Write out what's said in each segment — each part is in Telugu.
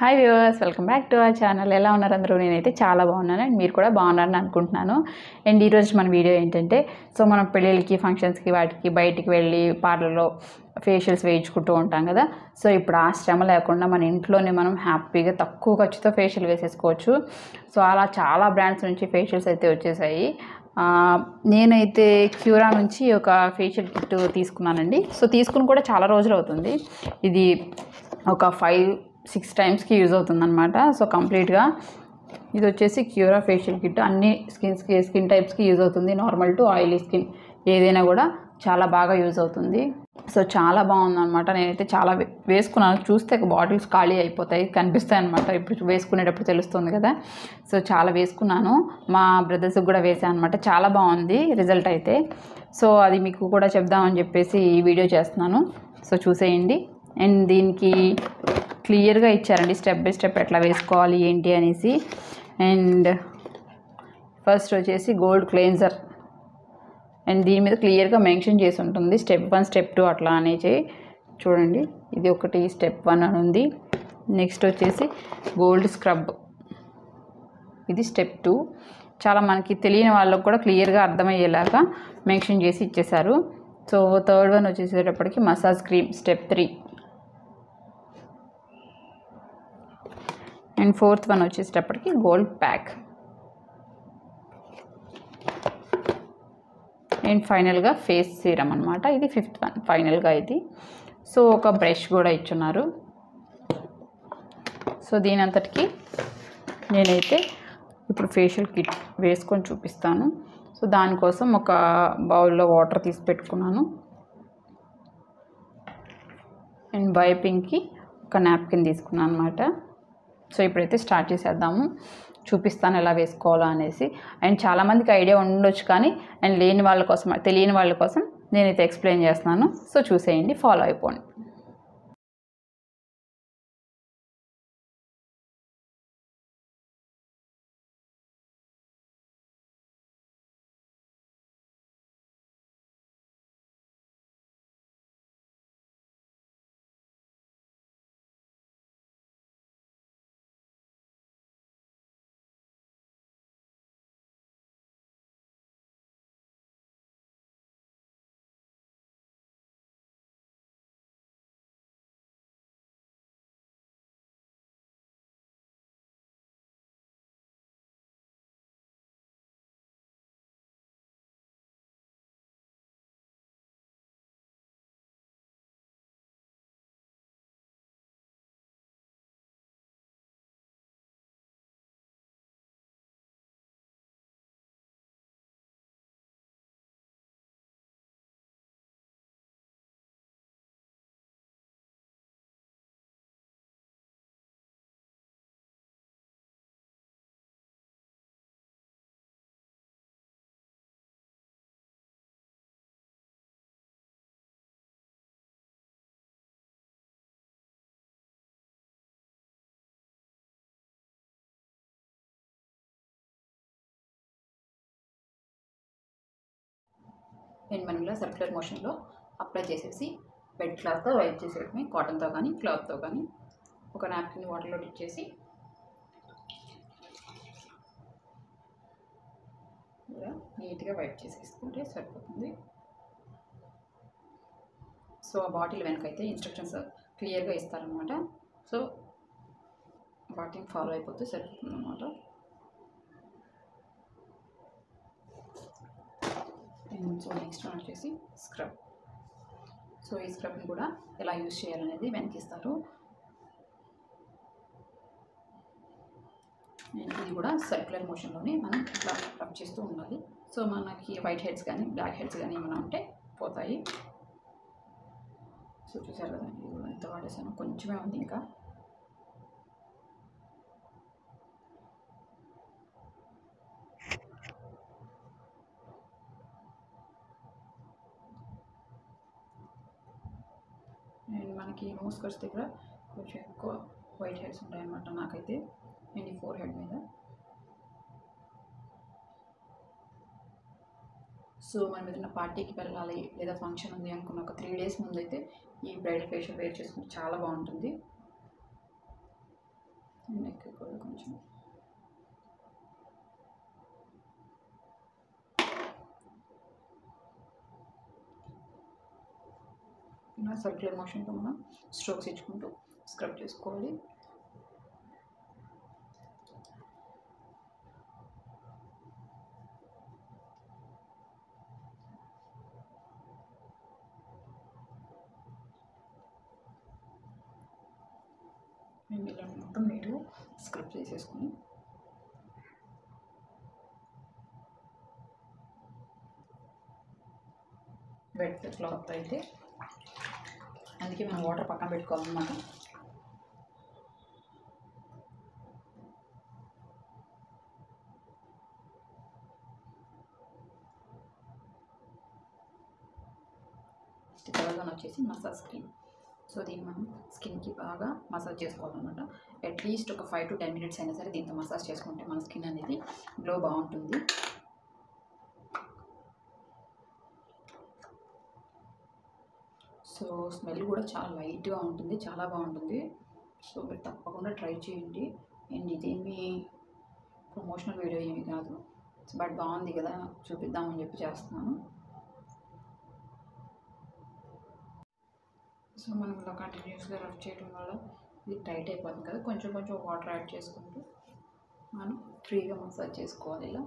Hi viewers welcome back to our channel ఎలా ఉన్నారు అందరూ నేనైతే చాలా బాగున్నాను అండ్ మీరు కూడా బాగున్నారని అనుకుంటున్నాను అండ్ ఈరోజు మన వీడియో ఏంటంటే సో మనం పెళ్ళిళ్ళకి ఫంక్షన్స్కి వాటికి బయటికి వెళ్ళి పార్లర్లో ఫేషియల్స్ వేయించుకుంటూ ఉంటాం కదా సో ఇప్పుడు ఆ శ్రమ లేకుండా మన ఇంట్లోనే మనం హ్యాపీగా తక్కువ ఖర్చుతో ఫేషియల్ వేసేసుకోవచ్చు సో అలా చాలా బ్రాండ్స్ నుంచి ఫేషియల్స్ అయితే వచ్చేసాయి ఆ, నేనైతే క్యూరా నుంచి ఒక ఫేషియల్ కిట్ తీసుకున్నానండి సో తీసుకుని కూడా చాలా రోజులు అవుతుంది ఇది ఒక ఫైవ్ సిక్స్ టైమ్స్కి యూజ్ అవుతుందన్నమాట సో కంప్లీట్గా ఇది వచ్చేసి క్యూరా ఫేషియల్ కిట్ అన్ని స్కిన్స్కి స్కిన్ టైప్స్కి యూజ్ అవుతుంది నార్మల్ టు ఆయిలీ స్కిన్ ఏదైనా కూడా చాలా బాగా యూజ్ అవుతుంది సో చాలా బాగుందన్నమాట నేనైతే చాలా వే- వేసుకున్నాను చూస్తే బాటిల్స్ ఖాళీ అయిపోతాయి కనిపిస్తాయి అనమాట ఇప్పుడు వేసుకునేటప్పుడు తెలుస్తుంది కదా సో చాలా వేసుకున్నాను మా బ్రదర్స్కి కూడా వేసాను అనమాట చాలా బాగుంది రిజల్ట్ అయితే సో అది మీకు కూడా చెప్దామని చెప్పేసి ఈ వీడియో చేస్తున్నాను సో చూసేయండి అండ్ దీనికి క్లియర్గా ఇచ్చారండి స్టెప్ బై స్టెప్ ఎట్లా వేసుకోవాలి ఏంటి అనేసి అండ్ ఫస్ట్ వచ్చేసి గోల్డ్ క్లెన్జర్ అండ్ దీని మీద క్లియర్గా మెన్షన్ చేసి ఉంటుంది స్టెప్ వన్ స్టెప్ టూ అట్లా అనేసి చూడండి ఇది ఒకటి స్టెప్ వన్ అని ఉంది నెక్స్ట్ వచ్చేసి గోల్డ్ స్క్రబ్ ఇది స్టెప్ టూ చాలా మనకి తెలియని వాళ్ళకు కూడా క్లియర్గా అర్థమయ్యేలాగా మెన్షన్ చేసి ఇచ్చేశారు సో థర్డ్ వన్ వచ్చేసేటప్పటికి massage cream step three and fourth one వచ్చేసేటప్పటికి గోల్డ్ ప్యాక్ అండ్ ఫైనల్గా ఫేస్ సీరం అనమాట ఇది ఫిఫ్త్ వన్ ఫైనల్గా ఇది సో ఒక బ్రష్ కూడా ఇచ్చున్నారు సో దీని అంతటికి నేనైతే ఇప్పుడు ఫేషియల్ కిట్ వేసుకొని చూపిస్తాను సో దానికోసం ఒక బౌల్లో వాటర్ తీసి పెట్టుకున్నాను అండ్ వైపింగ్కి ఒక నాప్కిన్ తీసుకున్నాను అనమాట సో ఇప్పుడైతే స్టార్ట్ చేసేద్దాము చూపిస్తాను ఎలా వేసుకోవాలో అనేసి అండ్ చాలామందికి ఐడియా ఉండొచ్చు కానీ అండ్ లేని వాళ్ళ కోసం తెలియని వాళ్ళ కోసం నేనైతే ఎక్స్ప్లెయిన్ చేస్తున్నాను సో చూసేయండి ఫాలో అయిపోండి నేను మనం ఇలా సర్క్యులర్ మోషన్లో అప్లై చేసేసి బెడ్ క్లాత్తో వైప్ చేసేయడమే కాటన్తో కానీ క్లాత్తో కానీ ఒక నాప్కిన్ వాటర్లో డిప్ చేసి ఇలా నీట్గా వైప్ చేసేసుకుంటే సరిపోతుంది సో ఆ బాటిల్ వెనకైతే ఇన్స్ట్రక్షన్స్ క్లియర్గా ఇస్తారనమాట సో వాటిని ఫాలో అయిపోతే సరిపోతుంది అనమాట అండ్ సో నెక్స్ట్ వన్ వచ్చేసి స్క్రబ్ సో ఈ స్క్రబ్ని కూడా ఎలా యూజ్ చేయాలనేది వెనకిస్తారు అండ్ ఇది కూడా సర్క్యులర్ మోషన్లోనే మనం ఇట్లా రబ్ చేస్తూ ఉండాలి సో మనకి వైట్ హెడ్స్ కానీ బ్లాక్ హెడ్స్ కానీ ఏమైనా ఉంటే పోతాయి సో చూసారు కదా ఇది కూడా ఎంత వాడేసాను కొంచెమే ఉంది ఇంకా అండ్ మనకి నోస్ కట్స్ దగ్గర కొంచెం ఎక్కువ వైట్ హెడ్స్ ఉంటాయన్నమాట నాకైతే అండ్ ఈ ఫోర్ హెడ్ మీద సో మనం ఏదైనా పార్టీకి వెళ్ళాలి లేదా ఫంక్షన్ ఉంది అనుకున్న ఒక త్రీ డేస్ ముందు అయితే ఈ బ్రైడల్ ఫేషియల్ వేర్ చేసుకుంటే చాలా బాగుంటుంది నెక్ కూడా కొంచెం ఇలా సర్క్యులర్ మోషన్తో మనం స్ట్రోక్స్ ఇచ్చుకుంటూ స్క్రబ్ చేసుకోవాలి మేము ఇలా మొత్తం నీట్గా స్క్రబ్ చేసేసుకుని వెట్ క్లాత్ అయితే అందుకే మనం వాటర్ పక్కన పెట్టుకోవాలన్నమాట థర్డ్ వన్ వచ్చేసి మసాజ్ క్రీమ్ సో దీన్ని మనం స్కిన్కి బాగా మసాజ్ చేసుకోవాలన్నమాట అట్లీస్ట్ ఒక ఫైవ్ టు టెన్ మినిట్స్ అయినా సరే దీంతో మసాజ్ చేసుకుంటే మన స్కిన్ అనేది గ్లో బాగుంటుంది సో స్మెల్ కూడా చాలా లైట్గా ఉంటుంది చాలా బాగుంటుంది సో మీరు తప్పకుండా ట్రై చేయండి అండ్ ఇదేమి ప్రమోషనల్ వీడియో ఏమి కాదు బట్ బాగుంది కదా చూపిద్దామని చెప్పి చేస్తున్నాను సో మనం ఇలా కంటిన్యూస్గా రఫ్ చేయడం వల్ల ఇది టైట్ అయిపోతుంది కదా కొంచెం కొంచెం వాటర్ యాడ్ చేసుకుంటూ మనం ఫ్రీగా మసాజ్ చేసుకోవాలి ఇలా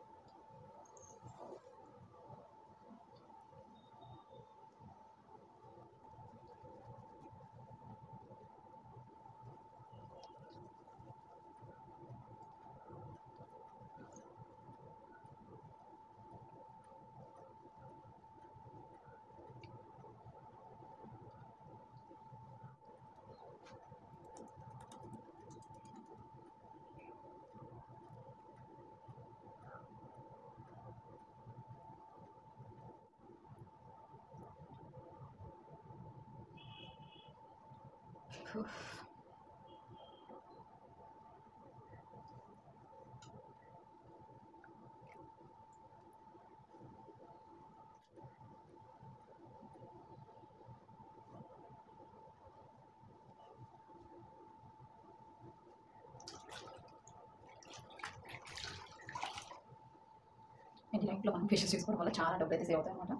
అండ్ లైఫ్లో మనం ఫేషియల్స్ చేసుకోవడం వల్ల చాలా డబ్బులు అయితే సేవ్ అవుతాయి అనమాట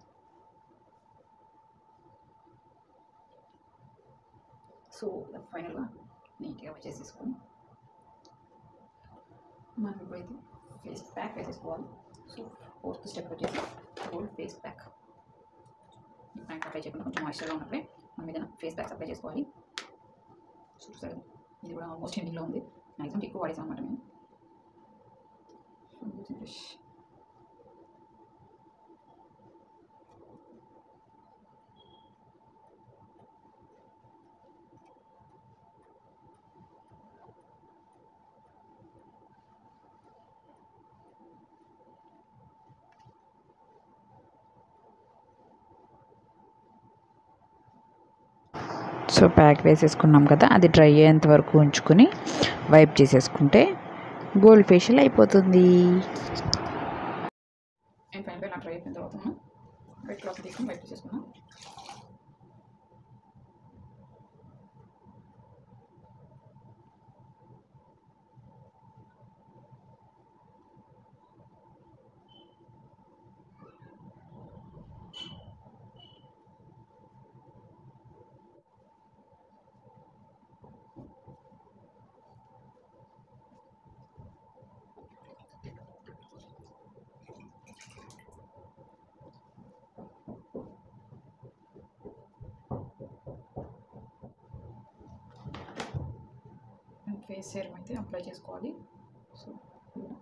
సో ఫైనల్గా నీట్గా వచ్చేసేసుకొని మనం ఇప్పుడైతే ఫేస్ ప్యాక్ వేసేసుకోవాలి సో ఫోర్త్ స్టెప్ వచ్చేసి గోల్డ్ ఫేస్ ప్యాక్ ఈ ప్యాక్ అప్లై చేయకుండా కొంచెం మాయిశ్చర్గా ఉన్నప్పుడే మనం ఏదైనా ఫేస్ ప్యాక్స్ అప్లై చేసుకోవాలి చూసారు ఇది కూడా ఆల్మోస్ట్ ఎండింగ్లో ఉంది మ్యాక్సిమం ఎక్కువ వాడేసాం అనమాట మేము బ్రష్ సో ప్యాక్ వేసేసుకున్నాం కదా అది డ్రై అయ్యేంత వరకు ఉంచుకుని వైప్ చేసేసుకుంటే గోల్డ్ ఫేషియల్ అయిపోతుంది అండ్ పైన పైన ట్రై అయిపోయిన తర్వాత మనం వైట్ క్లాత్ తీసుకుని వైట్ చేసుకున్నాం అండ్ ఫేస్ సేరం అయితే అప్లై చేసుకోవాలి సో ఇలా.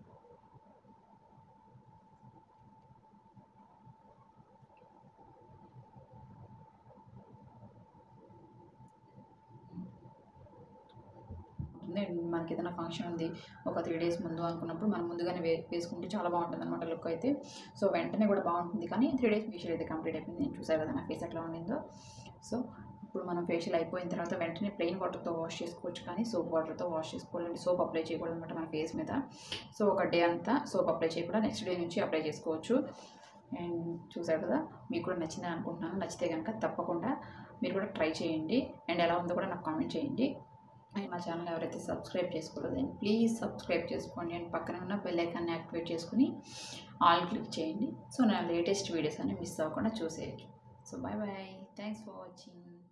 ఉంటుంది. మనకి ఏదైనా ఫంక్షన్ ఉంది ఒక త్రీ డేస్ ముందు అనుకున్నప్పుడు మనం ముందుగానే వే వేసుకుంటే చాలా బాగుంటుంది అనమాట లుక్ అయితే సో వెంటనే కూడా బాగుంటుంది కానీ త్రీ డేస్ ఫేషియల్ అయితే కంప్లీట్ అయిపోయింది నేను చూసాను కదా నా ఫేస్ ఎట్లా ఉండిందో సో ఇప్పుడు మనం ఫేషియల్ అయిపోయిన తర్వాత వెంటనే ప్లెయిన్ వాటర్తో వాష్ చేసుకోవచ్చు కానీ సోప్ వాటర్తో వాష్ చేసుకోవాలండి సోప్ అప్లై చేయకూడదు అనమాట మన ఫేస్ మీద సో ఒక డే అంతా సోప్ అప్లై చేయకుండా నెక్స్ట్ డే నుంచి అప్లై చేసుకోవచ్చు అండ్ చూసారు కదా మీకు కూడా నచ్చిందని అనుకుంటున్నాను నచ్చితే కనుక తప్పకుండా మీరు కూడా ట్రై చేయండి అండ్ ఎలా ఉందో కూడా నాకు కామెంట్ చేయండి అండ్ మా ఛానల్ ఎవరైతే సబ్స్క్రైబ్ చేసుకోలేదండి ప్లీజ్ సబ్స్క్రైబ్ చేసుకోండి అండ్ పక్కన ఉన్న బెల్ ఐకాన్ని యాక్టివేట్ చేసుకుని ఆల్ క్లిక్ చేయండి సో నా లేటెస్ట్ వీడియోస్ అన్ని మిస్ అవ్వకుండా చూసేయచ్చు so bye bye thanks for watching